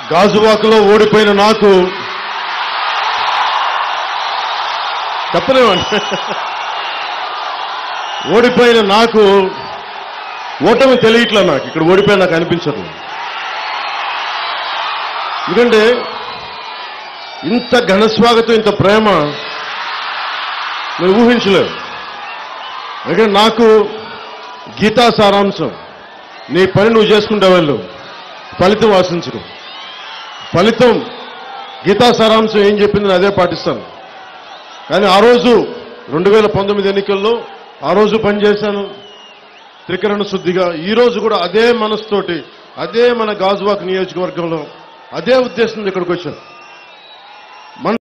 గాజువాకలో ఓడిపోయిన నాకు చెప్పలేమండి ఓడిపోయిన నాకు ఓటమి తెలియట్లే నాకు ఇక్కడ ఓడిపోయి నాకు అనిపించదు ఎందుకంటే ఇంత ఘన స్వాగతం ఇంత ప్రేమ నేను ఊహించలేదు ఎందుకంటే నాకు గీతా సారాంశం నీ పని నువ్వు చేసుకుంటే వెళ్ళు ఫలితం ఆశించకు ఫలితం గీతా సారాంశం ఏం చెప్పింది నేను అదే పాటిస్తాను కానీ ఆ రోజు రెండు వేల పంతొమ్మిది ఎన్నికల్లో ఆ రోజు పనిచేశాను త్రికరణ శుద్ధిగా ఈ రోజు కూడా అదే మనసుతోటి అదే మన గాజువాక్ నియోజకవర్గంలో అదే ఉద్దేశంతో ఇక్కడికి వచ్చాను మన